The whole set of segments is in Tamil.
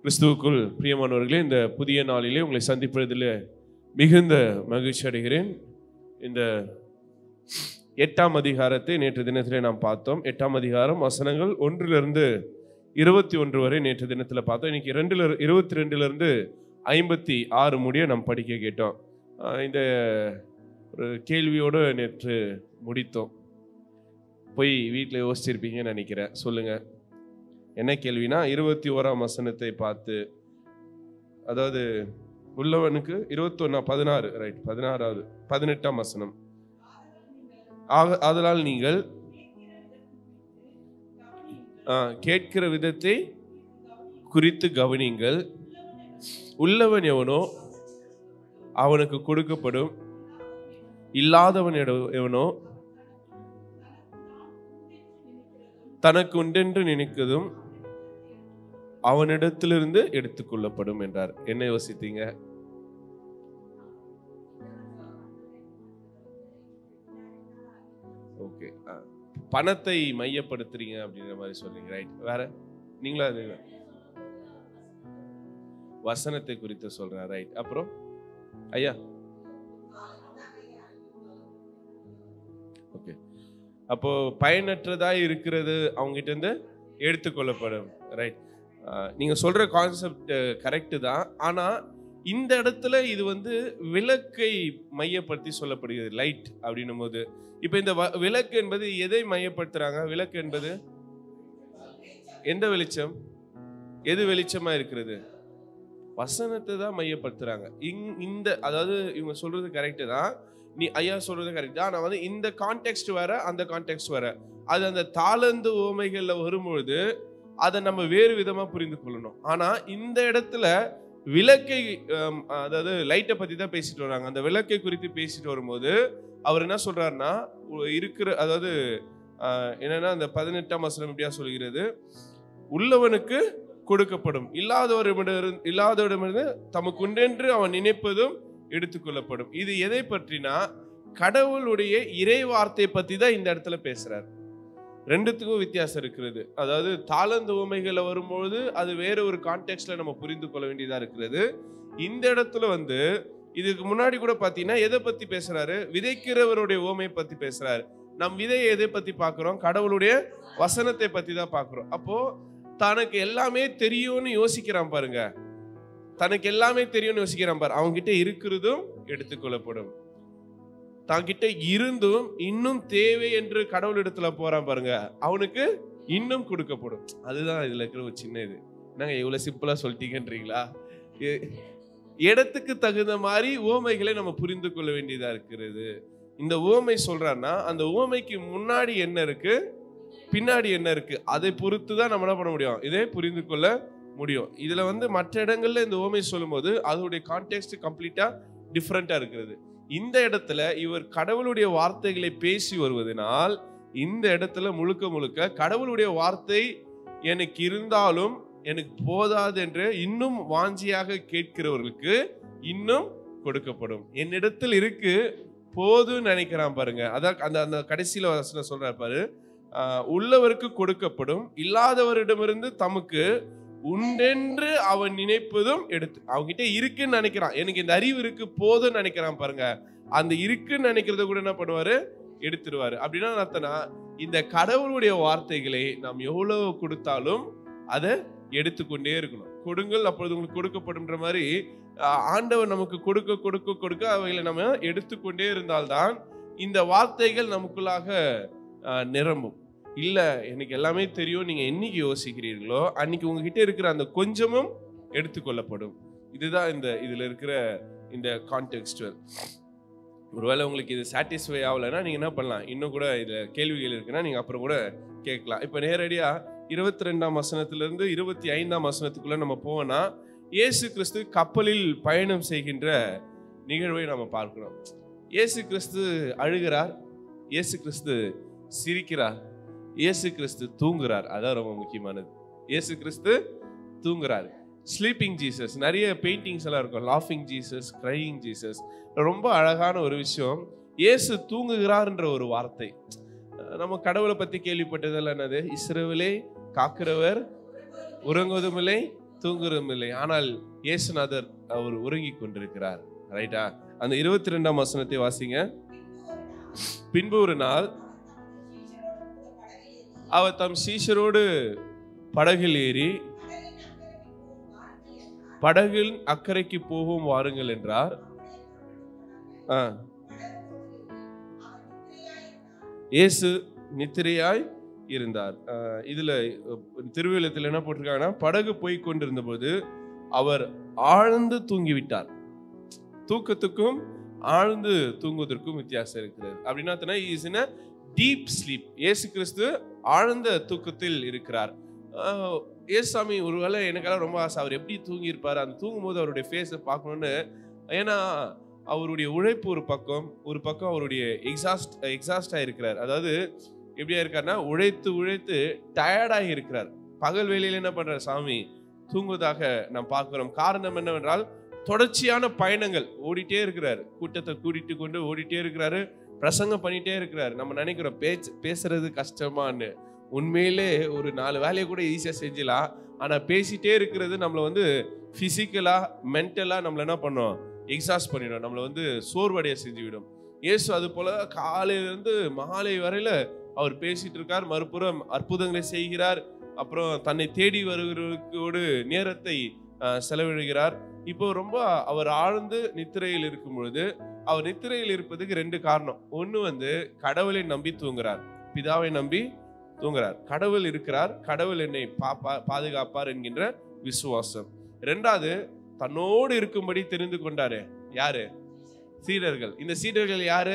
கிறிஸ்துவுக்குள் பிரியமானவர்களே இந்த புதிய நாளிலே உங்களை சந்திப்பதில் மிகுந்த மகிழ்ச்சி அடைகிறேன் இந்த எட்டாம் அதிகாரத்தை நேற்று தினத்திலே நாம் பார்த்தோம் எட்டாம் அதிகாரம் வசனங்கள் ஒன்றிலிருந்து இருபத்தி ஒன்று வரை நேற்று தினத்தில் பார்த்தோம் இன்னைக்கு ரெண்டுல இருபத்தி ரெண்டுலேருந்து ஐம்பத்தி ஆறு முடிய நாம் படிக்க கேட்டோம் ஆஹ் இந்த ஒரு கேள்வியோடு நேற்று முடித்தோம் போய் வீட்டில் யோசிச்சிருப்பீங்கன்னு நினைக்கிறேன் சொல்லுங்க என்ன கேள்வினா இருபத்தி ஓராம் வசனத்தை பார்த்து அதாவது உள்ளவனுக்கு இருபத்தொன்னா பதினாறு ரைட் பதினாறாவது பதினெட்டாம் வசனம் ஆக அதனால் நீங்கள் ஆ, கேட்கிற விதத்தை குறித்து கவனிங்கள் உள்ளவன் எவனோ அவனுக்கு கொடுக்கப்படும் இல்லாதவன் எட- எவனோ தனக்கு உண்டென்று நினைக்கதும் அவனிடத்திலிருந்து எடுத்துக்கொள்ளப்படும் என்றார் என்ன யோசித்தீங்க ஓகே பணத்தை மையப்படுத்துறீங்க அப்படின்ற மாதிரி சொல்றீங்க ரைட் வேற நீங்களா அது வசனத்தை குறித்து சொல்றேன் ரைட் அப்புறம் ஐயா ஓகே அப்போ பயனற்றதா இருக்கிறது அவங்க கிட்ட இருந்து எடுத்துக்கொள்ளப்படும் ரைட் நீங்க சொல்ற கான்செப்ட் கரெக்டு தான் ஆனா இந்த இடத்துல இது வந்து விளக்கை மையப்படுத்தி சொல்லப்படுகிறது லைட் அப்படின்னும் போது இப்போ இந்த வ- விளக்கு என்பது எதை மையப்படுத்துறாங்க விளக்கு என்பது எந்த வெளிச்சம் எது வெளிச்சமா இருக்கிறது வசனத்தை தான் மையப்படுத்துறாங்க இங் இந்த அதாவது இவங்க சொல்றது கரெக்டு தான் நீ ஐயா சொல்றது கரெக்ட் தான் ஆனால் வந்து இந்த கான்டெக்ட் வேற அந்த கான்டெக்ட் வேற அது அந்த தாளந்து ஓமைகள்ல வரும்பொழுது அதை நம்ம வேறு விதமா புரிந்து கொள்ளணும் ஆனா இந்த இடத்துல விளக்கை ஹம், அதாவது லைட்டை பத்தி தான் பேசிட்டு வராங்க அந்த விளக்கை குறித்து பேசிட்டு வரும்போது அவர் என்ன சொல்றாருன்னா உ- இருக்கிற அதாவது ஆஹ், என்னன்னா அந்த பதினெட்டாம் வசனம் இப்படியா சொல்கிறது உள்ளவனுக்கு கொடுக்கப்படும் இல்லாதவரிடமிருந்து இல்லாதவரிடமிருந்து தமக்கு உண்டென்று அவன் நினைப்பதும் எடுத்துக்கொள்ளப்படும் இது எதை பற்றினா கடவுளுடைய இறை வார்த்தையை பத்தி தான் இந்த இடத்துல பேசுறார் ரெண்டுத்துக்கும் வித்தியாசம் இருக்கிறது அதாவது தாளந்து உமைகளை வரும்பொழுது அது வேற ஒரு கான்டெக்ட்ல நம்ம புரிந்து கொள்ள வேண்டியதா இருக்கிறது இந்த இடத்துல வந்து இதுக்கு முன்னாடி கூட பாத்தீங்கன்னா எதை பத்தி பேசுறாரு விதைக்கிறவருடைய ஓமையை பத்தி பேசுறாரு நம் விதையை எதை பத்தி பார்க்கிறோம் கடவுளுடைய வசனத்தை பத்தி தான் பார்க்கிறோம் அப்போ தனக்கு எல்லாமே தெரியும்னு யோசிக்கிறான் பாருங்க தனக்கு எல்லாமே தெரியும்னு யோசிக்கிறான் பாரு அவங்க கிட்ட இருக்கிறதும் எடுத்துக்கொள்ளப்படும் தன்கிட்ட இருந்தும் இன்னும் தேவை என்று கடவுள் இடத்துல போறான் பாருங்க அவனுக்கு இன்னும் கொடுக்கப்படும் அதுதான் இதுல இருக்கிற ஒரு சின்ன இது என்னங்க இவ்வளவு சிம்பிளா சொல்லிட்டீங்கன்றீங்களா இ- இடத்துக்கு தகுந்த மாதிரி ஓமைகளை நம்ம புரிந்து கொள்ள வேண்டியதா இருக்கிறது இந்த ஓமை சொல்றான்னா அந்த ஓமைக்கு முன்னாடி என்ன இருக்கு பின்னாடி என்ன இருக்கு அதை பொறுத்து தான் நம்ம என்ன பண்ண முடியும் இதை புரிந்து கொள்ள முடியும் இதுல வந்து மற்ற இடங்கள்ல இந்த ஓமை சொல்லும்போது அதோடைய கான்டெக்ட் கம்ப்ளீட்டா டிஃப்ரெண்டா இருக்கிறது இந்த இடத்துல இவர் கடவுளுடைய வார்த்தைகளை பேசி வருவதனால் இந்த இடத்துல முழுக்க முழுக்க கடவுளுடைய வார்த்தை எனக்கு இருந்தாலும் எனக்கு போதாது என்று இன்னும் வாஞ்சியாக கேட்கிறவர்களுக்கு இன்னும் கொடுக்கப்படும் என்னிடத்தில் இருக்கு போதும்னு நினைக்கிறான் பாருங்க அதான் அந்த அந்த கடைசியில வசனம் சொல்றாரு பாரு ஆஹ், உள்ளவருக்கு கொடுக்கப்படும் இல்லாதவரிடமிருந்து தமக்கு உண்டென்று அவன் நினைப்பதும் எடுத்து அவன்கிட்ட இருக்குன்னு நினைக்கிறான் எனக்கு இந்த அறிவு இருக்கு போதும்னு நினைக்கிறான் பாருங்க அந்த இருக்குன்னு நினைக்கிறத கூட என்ன பண்ணுவாரு எடுத்துருவாரு அப்படின்னா என்ன அர்த்தம்னா இந்த கடவுளுடைய வார்த்தைகளை நாம் எவ்வளவு கொடுத்தாலும் அதை எடுத்துக்கொண்டே இருக்கணும் கொடுங்கள் அப்பொழுது உங்களுக்கு கொடுக்கப்படும்ன்ற மாதிரி ஆஹ், ஆண்டவர் நமக்கு கொடுக்க கொடுக்க கொடுக்க அவைகளை நம்ம எடுத்துக்கொண்டே இருந்தால்தான் இந்த வார்த்தைகள் நமக்குள்ளாக ஆஹ், நிரம்பும் இல்ல எனக்கு எல்லாமே தெரியும் நீங்க என்னைக்கு யோசிக்கிறீர்களோ அன்னைக்கு உங்ககிட்ட இருக்கிற அந்த கொஞ்சமும் எடுத்துக்கொள்ளப்படும் இதுதான் இந்த இதுல இருக்கிற இந்த கான்டெக்ஸ்டுவல் ஒருவேளை உங்களுக்கு இது சாட்டிஸ்ஃபை ஆகலைன்னா நீங்க என்ன பண்ணலாம் இன்னும் கூட இதுல கேள்விகள் இருக்குன்னா நீங்க அப்புறம் கூட கேட்கலாம் இப்போ நேரடியா இருபத்தி ரெண்டாம் வசனத்திலிருந்து இருபத்தி ஐந்தாம் வசனத்துக்குள்ள நம்ம போவோம்னா இயேசு கிறிஸ்து கப்பலில் பயணம் செய்கின்ற நிகழ்வை நம்ம பார்க்கிறோம் இயேசு கிறிஸ்து அழுகிறார் இயேசு கிறிஸ்து சிரிக்கிறார் இயேசு கிறிஸ்து தூங்குறார் அதான் ரொம்ப முக்கியமானது இயேசு கிறிஸ்து தூங்குறார் ஸ்லீப்பிங் ஜீசஸ் நிறைய பெயிண்டிங்ஸ் எல்லாம் இருக்கும் லாஃபிங் ஜீசஸ் க்ரையிங் ஜீசஸ் ரொம்ப அழகான ஒரு விஷயம் இயேசு தூங்குகிறார்ன்ற ஒரு வார்த்தை அஹ் நம்ம கடவுளை பத்தி கேள்விப்பட்டதெல்லாம் என்னது இஸ்ரவேலை காக்கிறவர் உறங்குவதுமில்லை தூங்குறதும் இல்லை ஆனால் இயேசுநாதர் அவர் உறங்கி கொண்டிருக்கிறார் ரைட்டா அந்த இருபத்தி ரெண்டாம் வசனத்தை வாசிங்க பின்பு ஒரு நாள் அவர் தம் சீஷரோடு படகில் ஏறி படகில் அக்கறைக்கு போகும் வாருங்கள் என்றார் ஆ. இயேசு நித்திரையாய் இருந்தார் ஆ, இதுல திருவிழத்தில் என்ன போட்டிருக்காங்கன்னா படகு போய் கொண்டிருந்த போது அவர் ஆழ்ந்து தூங்கிவிட்டார் தூக்கத்துக்கும் ஆழ்ந்து தூங்குவதற்கும் வித்தியாசம் இருக்கிறது அப்படின்னா இஸ் இன் டீப் ஸ்லீப் இயேசு கிறிஸ்து ஆழ்ந்த தூக்கத்தில் இருக்கிறார் ஆஹ் ஏசாமி ஒருவேளை எனக்கெல்லாம் ரொம்ப ஆசை அவர் எப்படி தூங்கியிருப்பார் அந்த தூங்கும்போது அவருடைய ஃபேஸை பார்க்கணுன்னு ஏன்னா அவருடைய உழைப்பு ஒரு பக்கம் ஒரு பக்கம் அவருடைய எக்ஸாஸ்ட் எக்ஸாஸ்டாக இருக்கிறார் அதாவது எப்படியா இருக்காருன்னா உழைத்து உழைத்து டயர்டாகி இருக்கிறார் பகல் வேலையில் என்ன பண்றார் சாமி தூங்குவதாக நாம் பார்க்கிறோம் காரணம் என்னவென்றால் தொடர்ச்சியான பயணங்கள் ஓடிட்டே இருக்கிறார் கூட்டத்தை கூட்டிட்டு கொண்டு ஓடிட்டே இருக்கிறாரு பிரசங்கம் பண்ணிட்டே இருக்கிறார் நம்ம நினைக்கிறோம் பேச்சு பேசுறது கஷ்டமான்னு உண்மையிலே ஒரு நாலு வேலையை கூட ஈஸியாக செஞ்சிடலாம் ஆனால் பேசிட்டே இருக்கிறது நம்மளை வந்து ஃபிசிக்கலாக மென்டலாக நம்மளை என்ன பண்ணோம் எக்ஸாஸ்ட் பண்ணிடும் நம்மளை வந்து சோர்வடைய செஞ்சு விடும் இயேசு அது போல காலையிலேருந்து மாலை வரையில அவர் பேசிட்டு இருக்கார் மறுபுறம் அற்புதங்களை செய்கிறார் அப்புறம் தன்னை தேடி வருகிறவர்களோடு நேரத்தை அஹ், செலவிடுகிறார் இப்போ ரொம்ப அவர் ஆழ்ந்து நித்திரையில் இருக்கும் பொழுது அவர் நித்திரையில் இருப்பதுக்கு ரெண்டு காரணம் ஒன்று வந்து கடவுளை நம்பி தூங்குறார் பிதாவை நம்பி தூங்குறார் கடவுள் இருக்கிறார் கடவுள் என்னை பாப்பா பாதுகாப்பார் என்கின்ற விசுவாசம் ரெண்டாவது தன்னோடு இருக்கும்படி தெரிந்து கொண்டாரு யாரு சீடர்கள் இந்த சீடர்கள் யாரு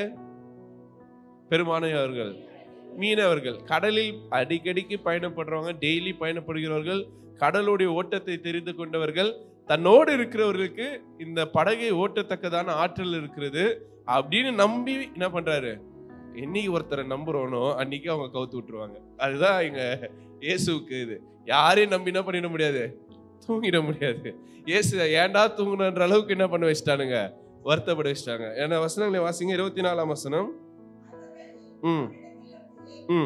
பெருமானையவர்கள் மீனவர்கள் கடலில் அடிக்கடிக்கு பயணப்படுறவங்க டெய்லி பயணப்படுகிறவர்கள் கடலுடைய ஓட்டத்தை தெரிந்து கொண்டவர்கள் தன்னோடு இருக்கிறவர்களுக்கு இந்த படகை ஓட்டத்தக்கதான ஆற்றல் இருக்கிறது அப்படின்னு நம்பி என்ன பண்றாரு என்னைக்கு ஒருத்தரை நம்புறோனோ அன்னைக்கு அவங்க கவுத்து விட்டுருவாங்க அதுதான் எங்க இயேசுவுக்கு இது யாரையும் நம்பி என்ன பண்ணிட முடியாது தூங்கிட முடியாது இயேசு ஏன்டா தூங்கணுன்ற அளவுக்கு என்ன பண்ண வச்சிட்டானுங்க வருத்தப்பட வச்சிட்டாங்க ஏன்னா வசனங்களை வாசிங்க இருபத்தி நாலாம் வசனம் ம் ம்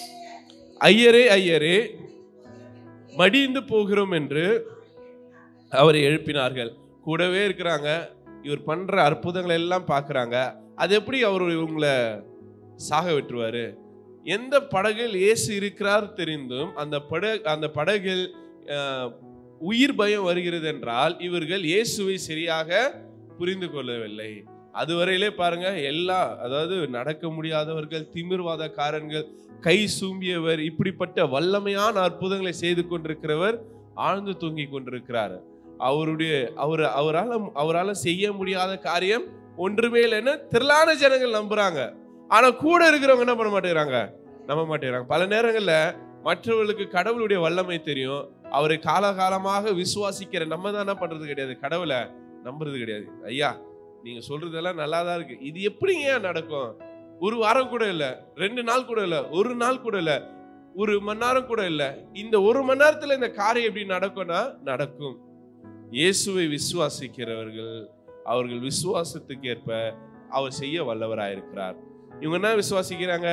ஐயரே ஐயரே மடிந்து போகிறோம் என்று அவரை எழுப்பினார்கள் கூடவே இருக்கிறாங்க இவர் பண்ற அற்புதங்களை எல்லாம் பார்க்கறாங்க அது எப்படி அவர் இவங்களை சாக விட்டுருவாரு எந்த படகில் இயேசு இருக்கிறார் தெரிந்தும் அந்த பட அந்த படகில் அஹ், உயிர் பயம் வருகிறது என்றால் இவர்கள் இயேசுவை சரியாக புரிந்து கொள்ளவில்லை அதுவரையிலே பாருங்க எல்லா அதாவது நடக்க முடியாதவர்கள் திமிர்வாதக்காரர்கள் கை சூம்பியவர் இப்படிப்பட்ட வல்லமையான அற்புதங்களை செய்து கொண்டிருக்கிறவர் ஆழ்ந்து தூங்கி கொண்டிருக்கிறார் அவருடைய அவர் அவரால் அவரால் செய்ய முடியாத காரியம் ஒன்றுமே இல்லைன்னு திரளான ஜனங்கள் நம்புறாங்க ஆனா கூட இருக்கிறவங்க என்ன பண்ண மாட்டேங்கிறாங்க நம்ப மாட்டேங்கிறாங்க பல நேரங்கள்ல மற்றவர்களுக்கு கடவுளுடைய வல்லமை தெரியும் அவரை காலகாலமாக விசுவாசிக்கிற நம்ம தான் என்ன பண்றது கிடையாது கடவுளை நம்புறது கிடையாது ஐயா நீங்க சொல்றதெல்லாம் நல்லா தான் இருக்கு இது எப்படிங்க ஏன் நடக்கும் ஒரு வாரம் கூட இல்ல ரெண்டு நாள் கூட இல்ல ஒரு நாள் கூட இல்ல ஒரு மணி நேரம் கூட இல்ல இந்த ஒரு மணி நேரத்துல இந்த காரியம் எப்படி நடக்கும்னா நடக்கும் இயேசுவை விசுவாசிக்கிறவர்கள் அவர்கள் விசுவாசத்துக்கு ஏற்ப அவர் செய்ய வல்லவராயிருக்கிறார் இவங்க என்ன விசுவாசிக்கிறாங்க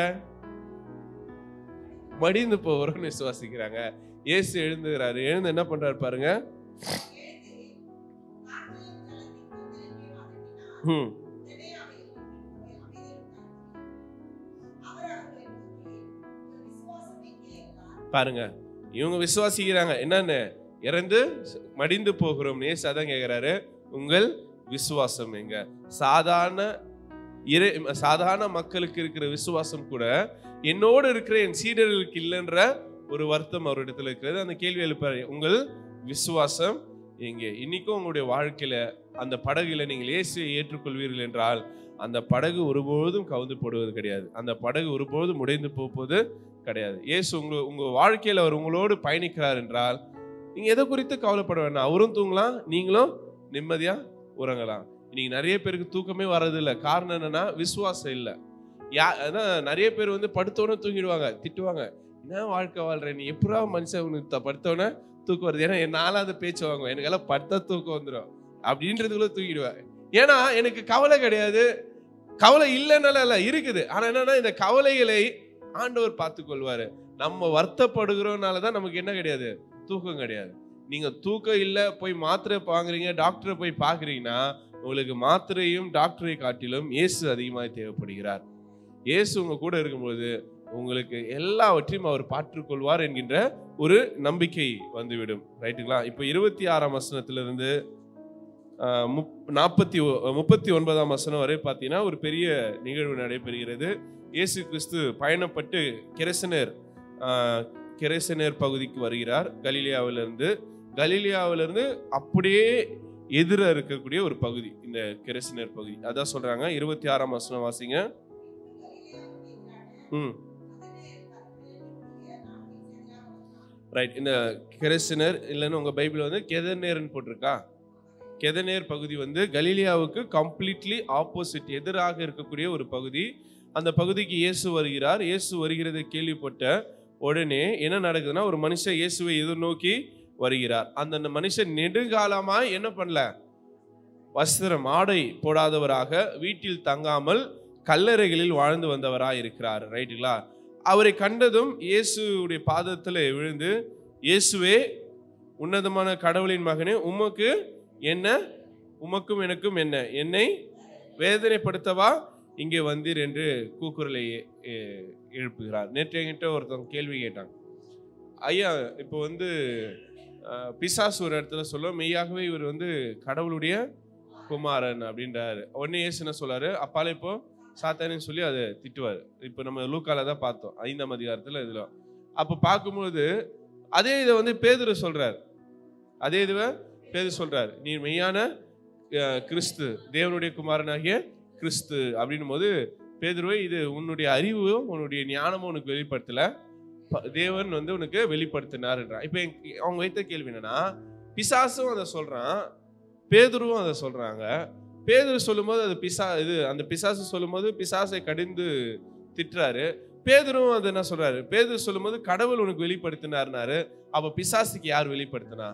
மடிந்து போகிறோம்னு விசுவாசிக்கிறாங்க இயேசு எழுந்துகிறாரு எழுந்து என்ன பண்றாரு பாருங்க ம் பாருங்க இவங்க விசுவாசிக்கிறாங்க என்னன்னு இறந்து மடிந்து போகிறோம் நேசு அதான் கேட்கிறாரு உங்கள் விசுவாசம் எங்க சாதாரண இறை சாதாரண மக்களுக்கு இருக்கிற விசுவாசம் கூட என்னோடு இருக்கிற என் சீடர்களுக்கு இல்லைன்ற ஒரு வருத்தம் அவரிடத்துல இருக்கிறது அந்த கேள்வி எழுப்பாரு உங்கள் விசுவாசம் எங்கே இன்னைக்கும் உங்களுடைய வாழ்க்கையில அந்த படகுல நீங்கள் இயேசுவை ஏற்றுக்கொள்வீர்கள் என்றால் அந்த படகு ஒருபொழுதும் கவுந்து போடுவது கிடையாது அந்த படகு ஒருபொழுதும் உடைந்து போவது கிடையாது இயேசு உங்க உங்க வாழ்க்கையில அவர் உங்களோடு பயணிக்கிறார் என்றால் நீங்க எதை குறித்து கவலைப்பட வேண்டாம் அவரும் தூங்கலாம் நீங்களும் நிம்மதியா உறங்கலாம் இன்னைக்கு நிறைய பேருக்கு தூக்கமே வர்றதில்ல காரணம் என்னன்னா விசுவாசம் இல்லை யா அதான் நிறைய பேர் வந்து படுத்தோன்னே தூங்கிடுவாங்க திட்டுவாங்க என்ன வாழ்க்கை வாழ்ற நீ எப்படா மனுஷன் உனக்கு த- படுத்தோன்னே தூக்கம் வருது ஏன்னா என்னால அந்த பேச்சு வாங்குவேன் எனக்கெல்லாம் படுத்தா தூக்கம் வந்துடும் அப்படின்றதுக்குள்ள தூங்கிடுவேன் ஏன்னா எனக்கு கவலை கிடையாது கவலை இல்லைன்னால இல்ல இருக்குது ஆனா என்னன்னா இந்த கவலைகளை ஆண்டவர் பார்த்து கொள்வாரு நம்ம வருத்தப்படுகிறோம்னால தான் நமக்கு என்ன கிடையாது தூக்கம் கிடையாது நீங்க தூக்கம் இல்ல போய் மாத்திரை வாங்குறீங்க டாக்டரை போய் பார்க்குறீங்கன்னா உங்களுக்கு மாத்திரையும் டாக்டரை காட்டிலும் இயேசு அதிகமாக தேவைப்படுகிறார் இயேசு உங்க கூட இருக்கும்போது உங்களுக்கு எல்லாவற்றையும் அவர் பாற்றுக்கொள்வார் என்கின்ற ஒரு நம்பிக்கை வந்துவிடும் ரைட்டுங்களா இப்போ இருபத்தி ஆறாம் வசனத்திலிருந்து ஆஹ், முப்- நாற்பத்தி ஒ- முப்பத்தி ஒன்பதாம் வசனம் வரை பார்த்தீங்கன்னா ஒரு பெரிய நிகழ்வு நடைபெறுகிறது இயேசு கிறிஸ்து பயணப்பட்டு கெரசனர் ஆஹ், கெரசனர் பகுதிக்கு வருகிறார் கலீலியாவிலிருந்து கலீலியாவிலிருந்து அப்படியே எதிர இருக்கக்கூடிய ஒரு பகுதி இந்த கெரசினர் பகுதி அதான் சொல்றாங்க இருபத்தி ஆறாம் வசனம் வாசிங்க ம் ரைட் இந்த கெரசினர் இல்லைன்னு உங்க பைபிள் வந்து கெதநேர்னு போட்டிருக்கா கெதநேர் பகுதி வந்து கலீலியாவுக்கு கம்ப்ளீட்லி ஆப்போசிட் எதிராக இருக்கக்கூடிய ஒரு பகுதி அந்த பகுதிக்கு இயேசு வருகிறார் இயேசு வருகிறதை கேள்விப்பட்ட உடனே என்ன நடக்குதுன்னா ஒரு மனுஷன் இயேசுவை எதிர்நோக்கி வருகிறார் அந்த மனுஷன் நெடுங்காலமாய் என்ன பண்ணல வஸ்திரம் ஆடை போடாதவராக வீட்டில் தங்காமல் கல்லறைகளில் வாழ்ந்து வந்தவராய் இருக்கிறார் ரைட்டுங்களா அவரை கண்டதும் இயேசுடைய பாதத்தில் விழுந்து இயேசுவே உன்னதமான கடவுளின் மகனே உமக்கு என்ன உமக்கும் எனக்கும் என்ன என்னை வேதனைப்படுத்தவா இங்கே வந்தீர் என்று கூக்குரலை எ- எழுப்புகிறார் நேற்று என்கிட்ட ஒருத்தவங்க கேள்வி கேட்டாங்க ஐயா இப்போ வந்து அஹ், பிசாசு ஒரு இடத்துல சொல்ல மெய்யாகவே இவர் வந்து கடவுளுடைய குமாரன் அப்படின்றாரு உடனே இயேசு என்ன சொல்றாரு அப்பாலே இப்போ சாத்தானேன்னு சொல்லி அதை திட்டுவார் இப்போ நம்ம லூக்கால தான் பார்த்தோம் ஐந்தாம் அதிகாரத்தில் இதில் அப்போ பார்க்கும்போது அதே இதை வந்து பேதுரு சொல்றார் அதே இதுவை பேதுரு சொல்றார் நீ மெய்யான அஹ், கிறிஸ்து தேவனுடைய குமாரனாகிய கிறிஸ்து அப்படின்னும் போது பேதுருவை இது உன்னுடைய அறிவும் உன்னுடைய ஞானமும் உனக்கு வெளிப்படுத்தல ப- தேவன் வந்து உனக்கு வெளிப்படுத்தினாருன்றான் இப்போ எங்க- அவங்க வைத்த கேள்வி என்னன்னா பிசாசும் அதை சொல்றான் பேதுருவும் அதை சொல்றாங்க பேதுரு சொல்லும்போது அது பிசா இது அந்த பிசாசு சொல்லும்போது பிசாசை கடிந்து திட்டுறாரு பேதுருவும் அது என்ன சொல்றாரு பேதுரு சொல்லும்போது கடவுள் உனக்கு வெளிப்படுத்தினாருனாரு அப்ப பிசாசுக்கு யார் வெளிப்படுத்தினா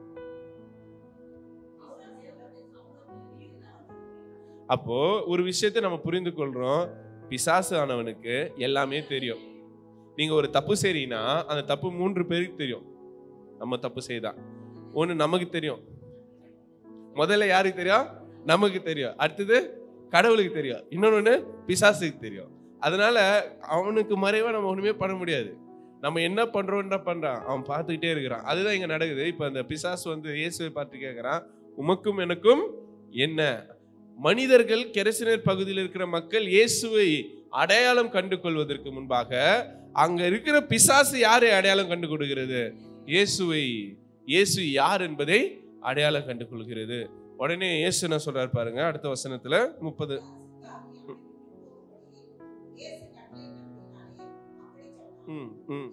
அப்போ ஒரு விஷயத்தை நம்ம புரிந்து கொள்றோம் பிசாசு ஆனவனுக்கு எல்லாமே தெரியும் நீங்க ஒரு தப்பு செய்றீங்கன்னா அந்த தப்பு மூன்று பேருக்கு தெரியும் நம்ம தப்பு செய்தா ஒண்ணு நமக்கு தெரியும் முதல்ல யாருக்கு தெரியும் நமக்கு தெரியும் அடுத்தது கடவுளுக்கு தெரியும் இன்னொன்னு பிசாசுக்கு தெரியும் அதனால அவனுக்கு மறைவா நம்ம ஒண்ணுமே பண்ண முடியாது நம்ம என்ன பண்றோம்னா பண்றான் அவன் பார்த்துக்கிட்டே இருக்கிறான் அதுதான் இங்க நடக்குது இப்ப அந்த பிசாசு வந்து இயேசுவை பார்த்து கேட்கறான் உமக்கும் எனக்கும் என்ன மனிதர்கள் கெரசினர் பகுதியில் இருக்கிற மக்கள் இயேசுவை அடையாளம் கண்டு கொள்வதற்கு முன்பாக அங்க இருக்கிற பிசாசு யாரை அடையாளம் கண்டு கொடுக்கிறது இயேசுவை இயேசு யார் என்பதை அடையாளம் கண்டு கொள்கிறது உடனே இயேசு என்ன சொல்றாரு பாருங்க அடுத்த வசனத்துல முப்பது ம் ம்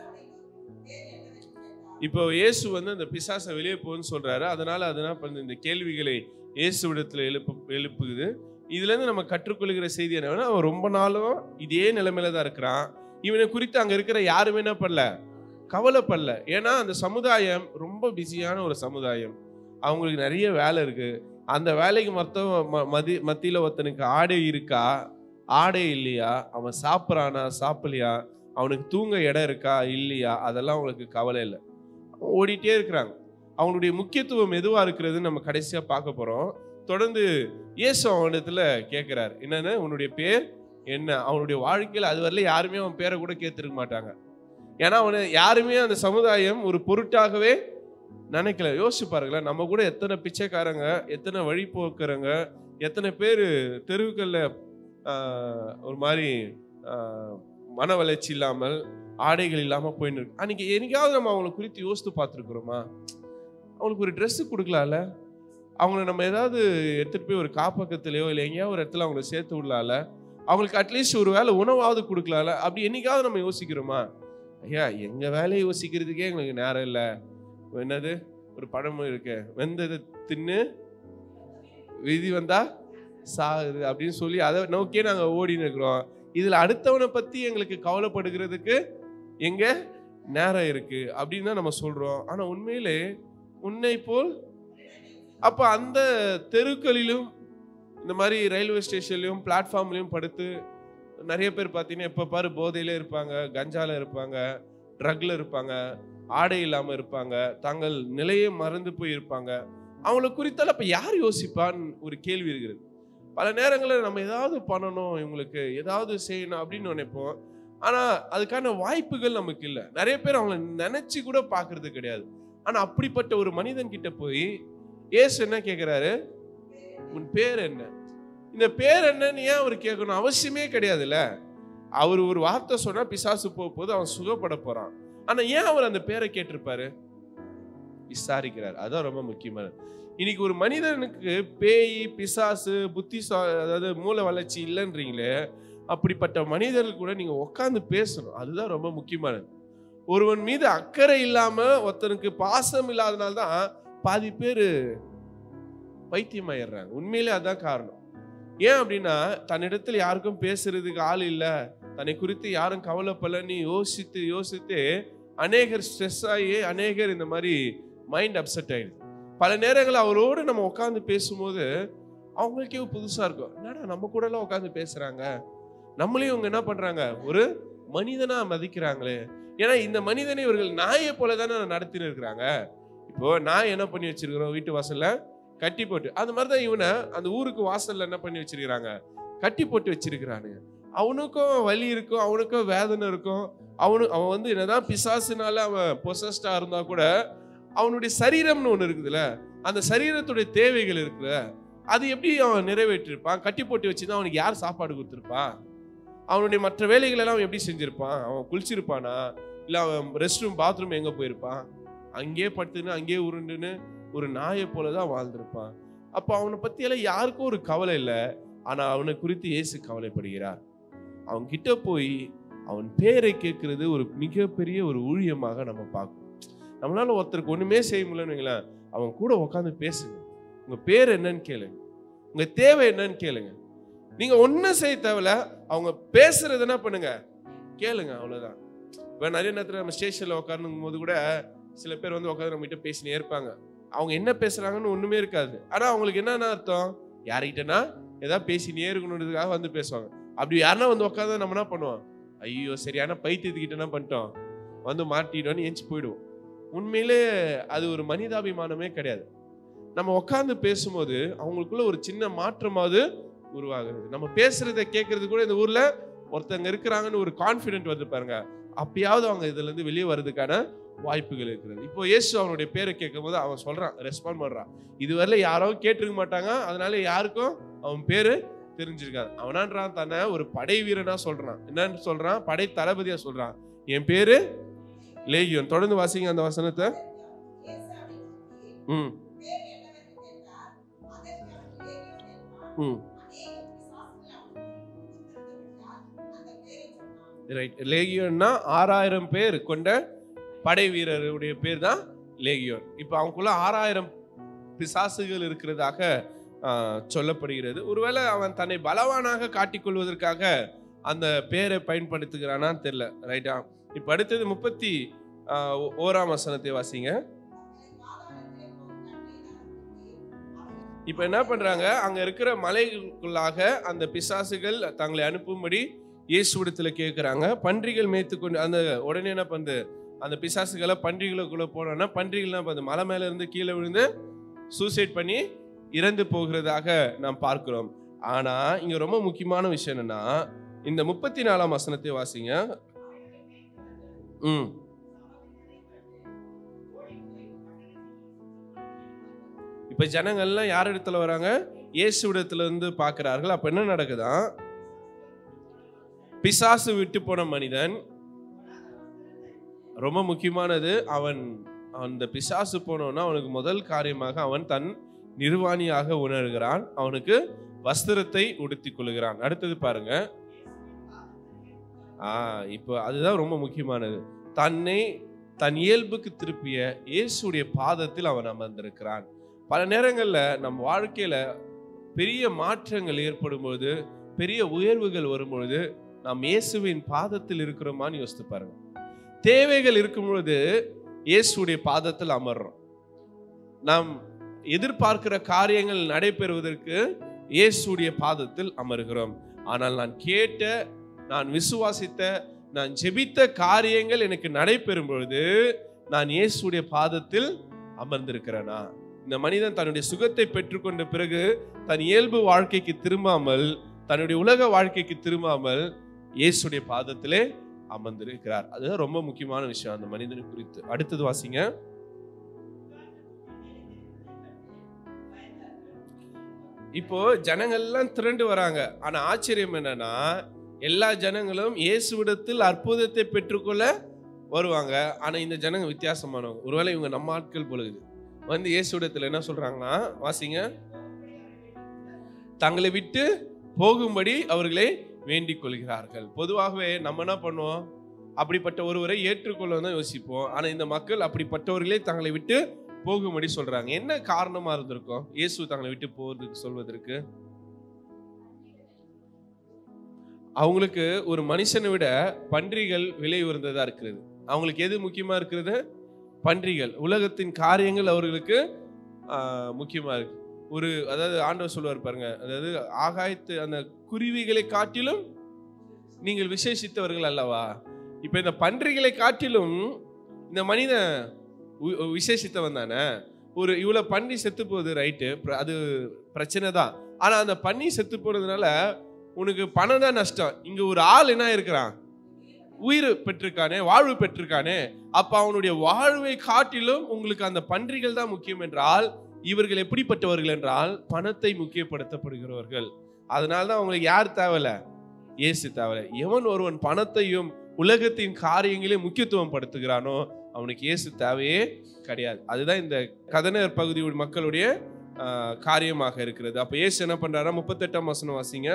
இப்போ இயேசு வந்து அந்த பிசாசை வெளியே போகுன்னு சொல்றாரு அதனால அது என்ன பண்ணுது இந்த கேள்விகளை இயேசுவிடத்துல எழுப்பு எழுப்புகுது இதுல இருந்து நம்ம கற்றுக்கொள்கிற செய்தி என்னன்னா அவன் ரொம்ப நாளும் இதே நிலைமையில தான் இருக்கிறான் இவனை குறித்து அங்க இருக்கிற யாருமே என்ன பண்ணல கவலைப்படல ஏன்னா அந்த சமுதாயம் ரொம்ப பிஸியான ஒரு சமுதாயம் அவங்களுக்கு நிறைய வேலை இருக்கு அந்த வேலைக்கு மொத்தம் ம- மதி மத்தியில ஒருத்தனுக்கு ஆடை இருக்கா ஆடை இல்லையா அவன் சாப்பிட்றானா சாப்பிடலையா அவனுக்கு தூங்க இடம் இருக்கா இல்லையா அதெல்லாம் அவங்களுக்கு கவலை இல்லை ஓடிட்டே இருக்கிறாங்க அவனுடைய முக்கியத்துவம் எதுவா இருக்கிறதுன்னு நம்ம கடைசியா பார்க்க போறோம் தொடர்ந்து இயேசு அவனிடத்துல கேட்கிறார் என்னன்னு உன்னுடைய பேர் என்ன அவனுடைய வாழ்க்கையில் அது வரல யாருமே அவன் பேரை கூட கேத்திருக்க மாட்டாங்க ஏன்னா அவனை யாருமே அந்த சமுதாயம் ஒரு பொருட்டாகவே நினைக்கல யோசிச்சு பாருங்களேன் நம்ம கூட எத்தனை பிச்சைக்காரங்க எத்தனை வழிபோக்குறவங்க எத்தனை பேர் தெருவுகளில் ஒரு மாதிரி ஆஹ், மன வளர்ச்சி இல்லாமல் ஆடைகள் இல்லாமல் போயின்னு இருக்கு அன்னைக்கு என்னைக்காவது நம்ம அவங்களை குறித்து யோசித்து பார்த்துருக்குறோமா அவங்களுக்கு ஒரு ட்ரெஸ்ஸு கொடுக்கலாம்ல அவங்கள நம்ம ஏதாவது எடுத்துகிட்டு போய் ஒரு காப்பக்கத்துலையோ இல்லை எங்கேயாவது ஒரு இடத்துல அவங்கள சேர்த்து விடலாம்ல அவங்களுக்கு அட்லீஸ்ட் ஒரு வேளை உணவாவது கொடுக்கலாம்ல அப்படி என்னைக்காவது நம்ம யோசிக்கிறோமா ஐயா எங்கள் வேலையை யோசிக்கிறதுக்கே எங்களுக்கு நேரம் இல்லை என்னது ஒரு பழமொழி இருக்கு வெந்ததை தின்னு விதி வந்தா சாகுது அப்படின்னு சொல்லி அதை நோக்கியே நாங்கள் ஓடின்னு இருக்கிறோம் இதில் அடுத்தவனை பற்றி எங்களுக்கு கவலைப்படுகிறதுக்கு எங்க நேரம் இருக்கு அப்படின்னு தான் நம்ம சொல்றோம் ஆனா உண்மையிலே உன்னை போல் அப்ப அந்த தெருக்களிலும் இந்த மாதிரி ரயில்வே ஸ்டேஷன்லயும் பிளாட்ஃபார்ம்லயும் படுத்து நிறைய பேர் பார்த்தீங்கன்னா எப்போ பாரு போதையில இருப்பாங்க கஞ்சால இருப்பாங்க ட்ரக்ல இருப்பாங்க ஆடை இல்லாம இருப்பாங்க தங்கள் நிலையை மறந்து போய் இருப்பாங்க அவங்கள குறித்தால அப்ப யார் யோசிப்பான்னு ஒரு கேள்வி இருக்கிறது பல நேரங்களில் நம்ம ஏதாவது பண்ணணும் இவங்களுக்கு ஏதாவது செய்யணும் அப்படின்னு நினைப்போம் ஆனா அதுக்கான வாய்ப்புகள் நமக்கு இல்லை நிறைய பேர் அவங்கள நினைச்சு கூட பார்க்கிறது கிடையாது ஆனா அப்படிப்பட்ட ஒரு மனிதன் கிட்ட போய் ஏசு என்ன கேட்கிறாரு உன் பேர் என்ன இந்த பேர் என்னன்னு ஏன் அவர் கேட்கணும் அவசியமே கிடையாதுல்ல அவர் ஒரு வார்த்தை சொன்னா பிசாசு போக போது அவன் சுகப்பட போறான் ஆனா ஏன் அவர் அந்த பேரை கேட்டிருப்பாரு விசாரிக்கிறார் அதான் ரொம்ப முக்கியமானது இன்னைக்கு ஒரு மனிதனுக்கு பேய் பிசாசு புத்தி அதாவது மூளை வளர்ச்சி இல்லைன்றீங்களே அப்படிப்பட்ட மனிதர்கள் கூட நீங்க உட்காந்து பேசணும் அதுதான் ரொம்ப முக்கியமானது ஒருவன் மீது அக்கறை இல்லாம ஒருத்தனுக்கு பாசம் இல்லாதனால தான் பாதி பேர் பைத்தியமாயிடுறாங்க உண்மையிலே அதான் காரணம் ஏன் அப்படின்னா தன்னிடத்தில் யாருக்கும் பேசுறதுக்கு ஆள் இல்லை தன்னை குறித்து யாரும் கவலைப்படலன்னு யோசித்து யோசித்து அநேகர் ஸ்ட்ரெஸ் ஆகி அநேகர் இந்த மாதிரி மைண்ட் அப்செட் ஆயிடுது பல நேரங்கள் அவரோடு நம்ம உட்காந்து பேசும்போது அவங்களுக்கே புதுசா இருக்கும் என்னடா நம்ம கூட எல்லாம் உட்காந்து பேசுறாங்க நம்மளையும் இவங்க என்ன பண்றாங்க ஒரு மனிதனா மதிக்கிறாங்களே ஏன்னா இந்த மனிதனை இவர்கள் நாயை போல தானே நடத்தின்னு இருக்கிறாங்க இப்போ நாய் என்ன பண்ணி வச்சிருக்கிறோம் வீட்டு வாசல்ல கட்டி போட்டு அது மாதிரி தான் இவனை அந்த ஊருக்கு வாசல்ல என்ன பண்ணி வச்சிருக்கிறாங்க கட்டி போட்டு வச்சிருக்கிறானுங்க அவனுக்கும் வலி இருக்கும் அவனுக்கும் வேதனை இருக்கும் அவனு அவன் வந்து என்னதான் பிசாசுனால அவன் பொசஸ்டா இருந்தா கூட அவனுடைய சரீரம்னு ஒன்று இருக்குதுல்ல அந்த சரீரத்துடைய தேவைகள் இருக்குல்ல அது எப்படி அவன் நிறைவேற்றிருப்பான் கட்டி போட்டு வச்சுதான் அவனுக்கு யார் சாப்பாடு கொடுத்துருப்பான் அவனுடைய மற்ற வேலைகள் எல்லாம் அவன் எப்படி செஞ்சிருப்பான் அவன் குளிச்சிருப்பானா இல்லை அவன் ரெஸ்ட் ரூம் பாத்ரூம் எங்கே போயிருப்பான் அங்கேயே படுத்துன்னு அங்கேயே உருண்டுன்னு ஒரு நாயை போல தான் வாழ்ந்திருப்பான் அப்போ அவனை பற்றியெல்லாம் யாருக்கும் ஒரு கவலை இல்லை ஆனால் அவனை குறித்து இயேசு கவலைப்படுகிறார் அவன் கிட்ட போய் அவன் பேரை கேட்கறது ஒரு மிகப்பெரிய ஒரு ஊழியமாக நம்ம பார்க்கணும் நம்மளால ஒருத்தருக்கு ஒண்ணுமே செய்ய முடியலன்னு வைங்களேன் அவன் கூட உட்காந்து பேசுங்க உங்க பேர் என்னன்னு கேளுங்க உங்க தேவை என்னன்னு கேளுங்க நீங்க ஒன்றும் செய்ய தேவையில்ல அவங்க பேசுறது என்ன பண்ணுங்க கேளுங்க அவ்வளவுதான் இப்போ நிறைய நேரத்தில் நம்ம ஸ்டேஷனில் உட்காரணும் போது கூட சில பேர் வந்து உட்காந்து நம்ம கிட்ட பேசினே இருப்பாங்க அவங்க என்ன பேசுறாங்கன்னு ஒண்ணுமே இருக்காது ஆனா அவங்களுக்கு என்னென்ன அர்த்தம் யார்கிட்டனா ஏதாவது பேசினே இருக்கணுன்றதுக்காக வந்து பேசுவாங்க அப்படி யாருன்னா வந்து உட்காந்து நம்ம என்ன பண்ணுவோம் ஐயோ சரியான பைத்தியத்துக்கிட்ட என்ன பண்ணிட்டோம் வந்து மாட்டிட்டோன்னு எஞ்சி போயிடுவோம் உண்மையிலே அது ஒரு மனிதாபிமானமே கிடையாது நம்ம உட்காந்து பேசும்போது அவங்களுக்குள்ள ஒரு சின்ன மாற்றமாவது உருவாகுது நம்ம பேசுறத கேட்கறது கூட இந்த ஊர்ல ஒருத்தங்க இருக்கிறாங்கன்னு ஒரு கான்ஃபிடென்ட் வந்து பாருங்க அப்பயாவது அவங்க இதுல இருந்து வெளியே வர்றதுக்கான வாய்ப்புகள் இருக்கிறது இப்போ இயேசு அவனுடைய பேரை கேட்கும் போது அவன் சொல்றான் ரெஸ்பாண்ட் பண்றான் இதுவரையில யாரோ கேட்டிருக்க மாட்டாங்க அதனால யாருக்கும் அவன் பேரு தெரிஞ்சிருக்காது அவனான்றான் தன்னை ஒரு படை வீரனா சொல்றான் என்னன்னு சொல்றான் படை தளபதியா சொல்றான் என் பேரு லேகியோன் தொடர்ந்து வாசிங்க அந்த வசனத்தை ம் ம் ரைட் லேகியோன்னா ஆறாயிரம் பேர் கொண்ட படை வீரருடைய பேர் தான் லேகியோன் இப்போ அவங்களுக்குள்ள ஆறாயிரம் பிசாசுகள் இருக்கிறதாக ஆஹ், சொல்லப்படுகிறது ஒருவேளை அவன் தன்னை பலவானாக காட்டிக்கொள்வதற்காக அந்த பேரை பயன்படுத்துகிறானான்னு தெரியல ரைட்டா இப்போ அடுத்தது முப்பத்தி ஆஹ், ஓ- ஓராம் வசனத்தை வாசிங்க இப்போ என்ன பண்றாங்க அங்க இருக்கிற மலைகளுக்குள்ளாக அந்த பிசாசுகள் தங்களை அனுப்பும்படி இயேசுவிடத்துல கேட்குறாங்க பன்றிகள் மேய்த்து கொண்டு அந்த உடனே என்ன பண்ணுது அந்த பிசாசுகளை பன்றிகளுக்குள்ள போனோன்னா பன்றிகள் என்ன பண்ணுது மலை மேல இருந்து கீழே விழுந்து சூசைட் பண்ணி இறந்து போகிறதாக நாம் பார்க்கிறோம் ஆனா இங்க ரொம்ப முக்கியமான விஷயம் என்னன்னா இந்த முப்பத்தி நாலாம் வசனத்தை வாசிங்க ம் இப்ப ஜனங்கள்லாம் யார் இடத்துல வராங்க இயேசு இடத்துல இருந்து பார்க்கிறார்கள் அப்ப என்ன நடக்குதான் பிசாசு விட்டு போன மனிதன் ரொம்ப முக்கியமானது அவன் அந்த பிசாசு போனோன்னா அவனுக்கு முதல் காரியமாக அவன் தன் நிர்வாணியாக உணர்கிறான் அவனுக்கு வஸ்திரத்தை உடுத்திக் கொள்கிறான் அடுத்தது பாருங்க ஆ இப்போ அதுதான் ரொம்ப முக்கியமானது தன்னை தன் இயல்புக்கு திருப்பிய இயேசுடைய பாதத்தில் அவன் அமர்ந்திருக்கிறான் பல நேரங்கள்ல நம் வாழ்க்கையில பெரிய மாற்றங்கள் ஏற்படும் பொழுது பெரிய உயர்வுகள் வரும்பொழுது நாம் இயேசுவின் பாதத்தில் இருக்கிறோமான்னு யோசித்து பாருங்க தேவைகள் இருக்கும் பொழுது இயேசுடைய பாதத்தில் அமர்றோம் நாம் எதிர்பார்க்கிற காரியங்கள் நடைபெறுவதற்கு இயேசுடைய பாதத்தில் அமர்கிறோம் ஆனால் நான் கேட்ட நான் விசுவாசித்த நான் ஜெபித்த காரியங்கள் எனக்கு நடைபெறும் பொழுது நான் இயேசுடைய பாதத்தில் அமர்ந்திருக்கிறேனா இந்த மனிதன் தன்னுடைய சுகத்தை பெற்றுக்கொண்ட பிறகு தன் இயல்பு வாழ்க்கைக்கு திரும்பாமல் தன்னுடைய உலக வாழ்க்கைக்கு திரும்பாமல் இயேசுடைய பாதத்திலே அமர்ந்திருக்கிறார் அதுதான் ரொம்ப முக்கியமான விஷயம் அந்த மனிதனை குறித்து அடுத்தது வாசிங்க இப்போ ஜனங்கள்லாம் திரண்டு வராங்க ஆனா ஆச்சரியம் என்னன்னா எல்லா ஜனங்களும் இயேசுவிடத்தில் அற்புதத்தை பெற்றுக்கொள்ள வருவாங்க ஆனா இந்த ஜனங்க வித்தியாசமானவங்க ஒருவேளை இவங்க நம்ம ஆட்கள் பொழுது வந்து இயேசுவிடத்தில் என்ன சொல்றாங்கன்னா வாசிங்க தங்களை விட்டு போகும்படி அவர்களை வேண்டிக் கொள்கிறார்கள் பொதுவாகவே நம்ம என்ன பண்ணுவோம் அப்படிப்பட்ட ஒருவரை ஏற்றுக்கொள்ள தான் யோசிப்போம் ஆனா இந்த மக்கள் அப்படிப்பட்டவர்களே தங்களை விட்டு போகும்படி சொல்றாங்க என்ன காரணமா இருந்திருக்கும் இயேசு தங்களை விட்டு போறதுக்கு சொல்வதற்கு அவங்களுக்கு ஒரு மனுஷனை விட பன்றிகள் விலை உயர்ந்ததா இருக்கிறது அவங்களுக்கு எது முக்கியமா இருக்கிறது பன்றிகள் உலகத்தின் காரியங்கள் அவர்களுக்கு ஆஹ், முக்கியமா இருக்கு ஒரு அதாவது ஆண்டவர் சொல்லுவார் பாருங்க அதாவது ஆகாயத்து அந்த குருவிகளை காட்டிலும் நீங்கள் விசேஷித்தவர்கள் அல்லவா இப்ப இந்த பன்றிகளை காட்டிலும் இந்த மனிதன் வி- விசேஷித்தவன் தானே ஒரு இவ்வளவு பன்னி செத்து போகுது ரைட்டு அது பிரச்சனை தான் ஆனா அந்த பன்னி செத்து போனதுனால உனக்கு பணம் தான் நஷ்டம் இங்க ஒரு ஆள் என்ன இருக்கிறான் உயிர் பெற்றிருக்கானே வாழ்வு பெற்றிருக்கானே அப்ப அவனுடைய வாழ்வை காட்டிலும் உங்களுக்கு அந்த பன்றிகள் தான் முக்கியம் என்றால் இவர்கள் எப்படிப்பட்டவர்கள் என்றால் பணத்தை முக்கியப்படுத்தப்படுகிறவர்கள் அதனால தான் அவங்களுக்கு யார் தேவையில்ல இயேசு தேவையில்ல எவன் ஒருவன் பணத்தையும் உலகத்தின் காரியங்களையும் முக்கியத்துவம் படுத்துகிறானோ அவனுக்கு இயேசு தேவையே கிடையாது அதுதான் இந்த கதனர் பகுதி மக்களுடைய ஆஹ், காரியமாக இருக்கிறது அப்ப இயேசு என்ன பண்றாரா முப்பத்தெட்டாம் வசனம் வாசிங்க